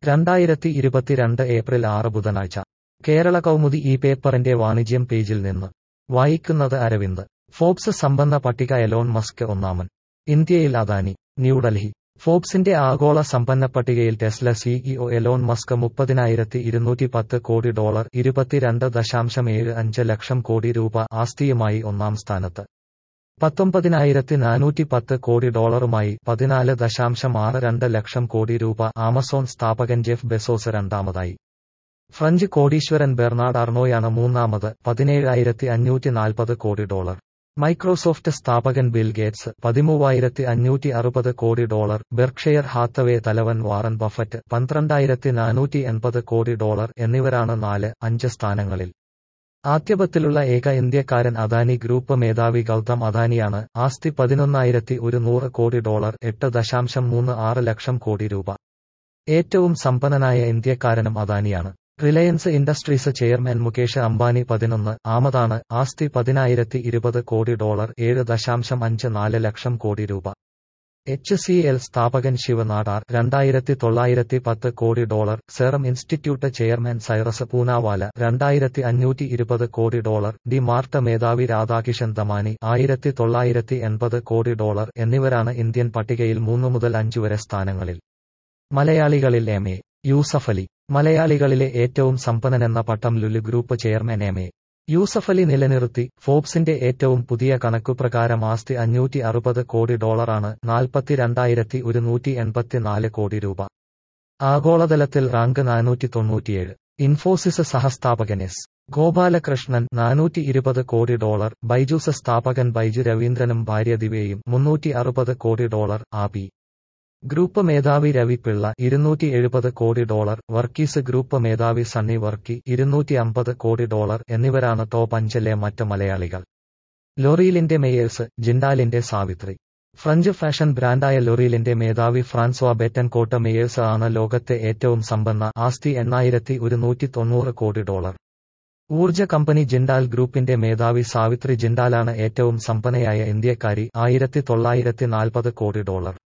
രണ്ടായിരത്തി ഇരുപത്തിരണ്ട് ഏപ്രിൽ ആറ് ബുധനാഴ്ച കേരള കൗമുദി ഈ പേപ്പറിന്റെ വാണിജ്യം പേജിൽ നിന്ന് വായിക്കുന്നത് അരവിന്ദ് ഫോബ്സ് സമ്പന്ന പട്ടിക എലോൺ മസ്ക് ഒന്നാമൻ ഇന്ത്യയിൽ അദാനി ന്യൂഡൽഹി ഫോബ്സിന്റെ ആഗോള സമ്പന്ന പട്ടികയിൽ ടെസ്ല സിഇഒ എലോൺ മസ്ക് മുപ്പതിനായിരത്തി ഇരുന്നൂറ്റി പത്ത് കോടി ഡോളർ ഇരുപത്തിരണ്ട് ദശാംശം ഏഴ് അഞ്ച് ലക്ഷം കോടി രൂപ ആസ്തിയുമായി ഒന്നാം സ്ഥാനത്ത് പത്തൊമ്പതിനായിരത്തി നാനൂറ്റി പത്ത് കോടി ഡോളറുമായി പതിനാല് ദശാംശം ആറ് രണ്ട് ലക്ഷം കോടി രൂപ ആമസോൺ സ്ഥാപകൻ ജെഫ് ബെസോസ് രണ്ടാമതായി ഫ്രഞ്ച് കോടീശ്വരൻ ബെർണാഡ് അർണോയാണ് മൂന്നാമത് പതിനേഴായിരത്തി അഞ്ഞൂറ്റി നാൽപ്പത് കോടി ഡോളർ മൈക്രോസോഫ്റ്റ് സ്ഥാപകൻ ബിൽ ഗേറ്റ്സ് പതിമൂവായിരത്തി അഞ്ഞൂറ്റി അറുപത് കോടി ഡോളർ ബെർക്ഷയർ ഹാത്തവേ തലവൻ വാറൻ ബഫറ്റ് പന്ത്രണ്ടായിരത്തി നാനൂറ്റി എൺപത് കോടി ഡോളർ എന്നിവരാണ് നാല് അഞ്ച് സ്ഥാനങ്ങളിൽ ആദ്യപത്തിലുള്ള ഏക ഇന്ത്യക്കാരൻ അദാനി ഗ്രൂപ്പ് മേധാവി ഗൗതം അദാനിയാണ് ആസ്തി പതിനൊന്നായിരത്തി ഒരു നൂറ് കോടി ഡോളർ എട്ട് ദശാംശം മൂന്ന് ആറ് ലക്ഷം കോടി രൂപ ഏറ്റവും സമ്പന്നനായ ഇന്ത്യക്കാരനും അദാനിയാണ് Reliance Industries chairman Mukesh Ambani പതിനൊന്ന് ആമതാണ് ആസ്തി പതിനായിരത്തി ഇരുപത് കോടി ഡോളർ ഏഴ് ദശാംശം അഞ്ച് നാല് ലക്ഷം കോടി രൂപ എച്ച് സി എൽ സ്ഥാപകൻ ശിവനാടാർ രണ്ടായിരത്തി തൊള്ളായിരത്തി പത്ത് crore dollar Serum Institute chairman Cyrus Poonawalla രണ്ടായിരത്തി അഞ്ഞൂറ്റി ഇരുപത് കോടി ഡോളർ ഡി മാർട്ട് മേധാവി രാധാകിഷൻ ദമാനി ആയിരത്തി തൊള്ളായിരത്തി എൺപത് കോടി ഡോളർ എന്നിവരാണ് ഇന്ത്യൻ പട്ടികയിൽ മൂന്ന് മുതൽ അഞ്ച് വരെ സ്ഥാനങ്ങളിൽ മലയാളികളിൽ എം എ യൂസഫലി മലയാളികളിലെ ഏറ്റവും സമ്പന്നനെന്ന പട്ടം Lulu group chairman M A Yusuffali നിലനിർത്തി ഫോബ്സിന്റെ ഏറ്റവും പുതിയ കണക്കുപ്രകാരം ആസ്തി അഞ്ഞൂറ്റി അറുപത് കോടി ഡോളറാണ് നാൽപ്പത്തിരണ്ടായിരത്തി ഒരുന്നൂറ്റി എൺപത്തിനാല് കോടി രൂപ ആഗോളതലത്തിൽ റാങ്ക് നാനൂറ്റി തൊണ്ണൂറ്റിയേഴ് ഇൻഫോസിസ് സഹസ്ഥാപകൻ എസ് ഗോപാലകൃഷ്ണൻ നാനൂറ്റി ഇരുപത് കോടി ഡോളർ ബൈജൂസ് സ്ഥാപകൻ ബൈജു രവീന്ദ്രനും ഭാര്യ ദിവ്യയും മുന്നൂറ്റി അറുപത് കോടി ഡോളർ ആപി ഗ്രൂപ്പ് മേധാവി രവി പിള്ള ഇരുന്നൂറ്റി എഴുപത് കോടി ഡോളർ വർക്കീസ് ഗ്രൂപ്പ് മേധാവി സണ്ണി വർക്കി ഇരുന്നൂറ്റി അമ്പത് കോടി ഡോളർ എന്നിവരാണ് ടോപ്പ് അഞ്ചിലെ മറ്റ് മലയാളികൾ ലൊറിയിലിന്റെ മേയേഴ്സ് ജിൻഡാലിന്റെ സാവിത്രി ഫ്രഞ്ച് ഫാഷൻ ബ്രാൻഡായ ലൊറിയിലിന്റെ മേധാവി ഫ്രാൻസ്വാ ബെറ്റൻകോട്ട് മേയേഴ്സ് ആണ് ലോകത്തെ ഏറ്റവും സമ്പന്ന ആസ്തി എണ്ണായിരത്തി ഒരുന്നൂറ്റി തൊണ്ണൂറ് കോടി ഡോളർ ഊർജ കമ്പനി ജിൻഡാൽ ഗ്രൂപ്പിന്റെ മേധാവി സാവിത്രി ജിൻഡാലാണ് ഏറ്റവും സമ്പന്നയായ ഇന്ത്യക്കാരി ആയിരത്തി തൊള്ളായിരത്തി നാൽപ്പത് കോടി ഡോളർ